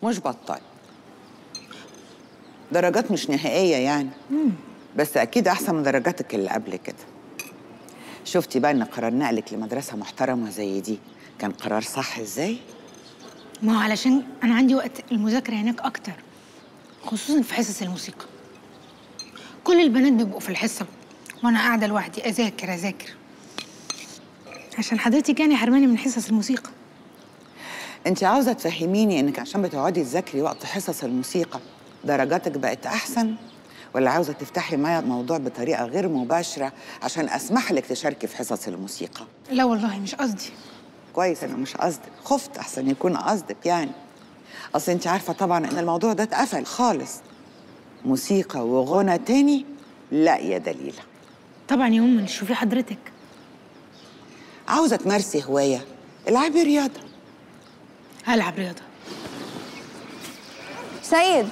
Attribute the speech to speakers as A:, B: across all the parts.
A: مش بطال درجات مش نهائية يعني بس أكيد أحسن من درجاتك اللي قبل كده شفتي بقى إن قرار نقلك لمدرسة محترمة زي دي كان قرار صح إزاي؟
B: ما هو علشان انا عندي وقت المذاكره هناك اكتر خصوصا في حصص الموسيقى كل البنات بيبقوا في الحصه وانا قاعده لوحدي اذاكر اذاكر عشان حضرتك يعني حرماني من حصص الموسيقى
A: أنت عاوزة تفهميني إنك عشان بتقعدي تذاكري وقت حصص الموسيقى درجاتك بقت أحسن؟ ولا عاوزة تفتحي معايا الموضوع بطريقة غير مباشرة عشان أسمح لك تشاركي في حصص الموسيقى؟
B: لا والله مش قصدي
A: كويس انا مش قصدك خفت احسن يكون قصدك يعني اصل انت عارفه طبعا ان الموضوع ده اتقفل خالص موسيقى وغنى تاني لا يا دليله
B: طبعا يا ام شوفي حضرتك
A: عاوزه تمارسي هوايه العبي رياضه
B: هلعب رياضه
C: سيد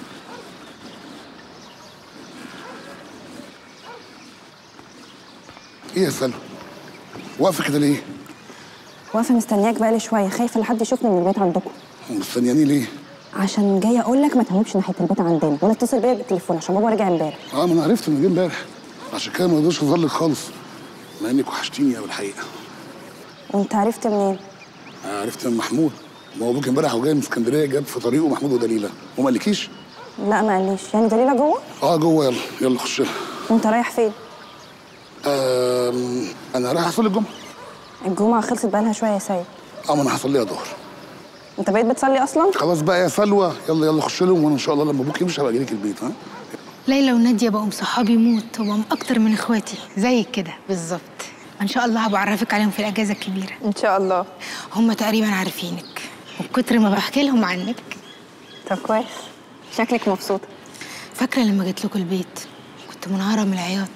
D: ايه يا سلمى واقفه كده ليه
C: واقفه مستنياك بقالي شويه خايفه لحد يشوفني من البيت عندكم
D: مستنياني ليه
C: عشان جايه اقول لك ما تهوبش ناحيه البيت عندنا ولا اتصل بيا بالتليفون عشان بابا رجع امبارح
D: اه ما انا عرفت من جه امبارح عشان كده ما اقدرش اظلك خالص مع انك وحشتيني قوي الحقيقه
C: وانت عرفت منين
D: آه عرفت من محمود ما هو ابوك امبارح وجاي من اسكندريه جاب في طريقه محمود ودليله وما قالكيش
C: لا ما قاليش يعني دليله جوه
D: اه جوه يلا يلا خش لها
C: وانت رايح فين
D: آم، انا رايح اصلي الجمعه
C: الجمعه خلصت بقالها شويه يا سيد
D: اه ما انا هصليها ظهر
C: انت بقيت بتصلي اصلا
D: خلاص بقى يا سلوى يلا يلا خش لهم وانا ان شاء الله لما ابوك يمشي هبقى اجي لك البيت ها
B: ليلى وناديه بقوا صحابي موت وبقوا اكتر من اخواتي زيك كده بالظبط ان شاء الله هبقى اعرفك عليهم في الاجازه الكبيره
C: ان شاء الله
B: هم تقريبا عارفينك وبكتر ما بحكي لهم عنك
C: طب كويس شكلك مبسوطه
B: فاكره لما جيت لكم البيت كنت منهاره من العياط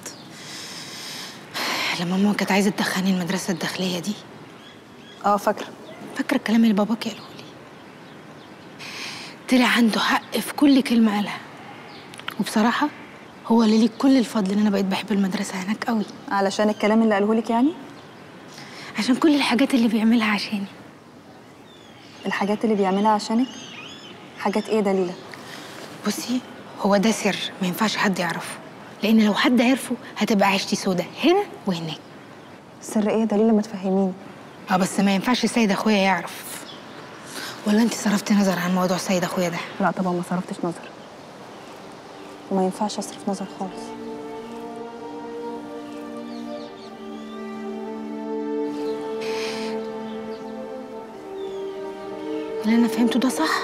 B: لما ماما كانت عايزه تدخلني المدرسه الداخليه دي
C: اه فاكره
B: فاكره الكلام اللي باباك قاله لي طلع عنده حق في كل كلمه قالها وبصراحه هو اللي ليه كل الفضل ان انا بقيت بحب المدرسه هناك قوي
C: علشان الكلام اللي قاله لك يعني
B: عشان كل الحاجات اللي بيعملها عشاني
C: الحاجات اللي بيعملها عشانك حاجات ايه دليله
B: بصي هو ده سر ما ينفعش حد يعرفه لان لو حد عرفه هتبقى عيشتي سودا هنا وهناك
C: سر ايه دليله ما تفهميني
B: اه بس ما ينفعش سيد اخويا يعرف ولا انت صرفتي نظر عن موضوع سيد اخويا ده
C: لا طبعا ما صرفتش نظر وما ينفعش اصرف نظر خالص
B: اللي انا فهمته ده صح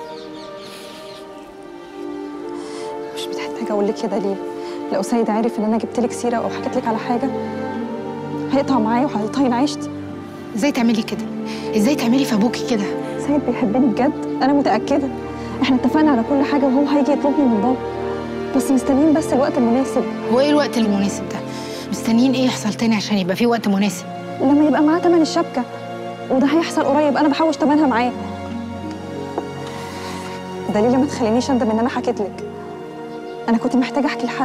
C: مش محتاجه اقول لك يا دليل لو سيد عارف ان انا جبت لك سيره او حكيت لك على حاجه هيقطع معايا وهيطين عيشتي
B: ازاي تعملي كده ازاي تعملي في ابوكي كده
C: سيد بيحبني بجد انا متاكده احنا اتفقنا على كل حاجه وهو هيجي يطلبني من بابا بس مستنيين بس الوقت المناسب
B: هو ايه الوقت المناسب ده مستنيين ايه يحصل تاني عشان يبقى في وقت مناسب
C: لما يبقى معاه تمن الشبكه وده هيحصل قريب انا بحوش تمنها معاه دليل ما تخلينيش اندم ان انا حكيت لك انا كنت محتاجه احكي لحد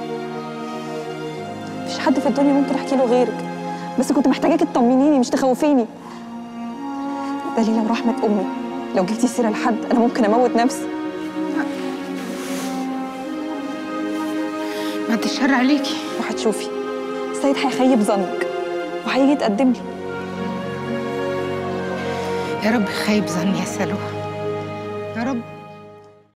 C: مفيش حد في الدنيا ممكن احكي له غيرك بس كنت محتاجاك تطمنيني مش تخوفيني دليل ورحمه امي لو جبتي سيره لحد انا ممكن اموت نفسي
B: بعد الشر عليكي
C: وهتشوفي سيد هيخيب ظنك وهيجي يتقدم لي
B: يا رب خايب ظني يا سلوى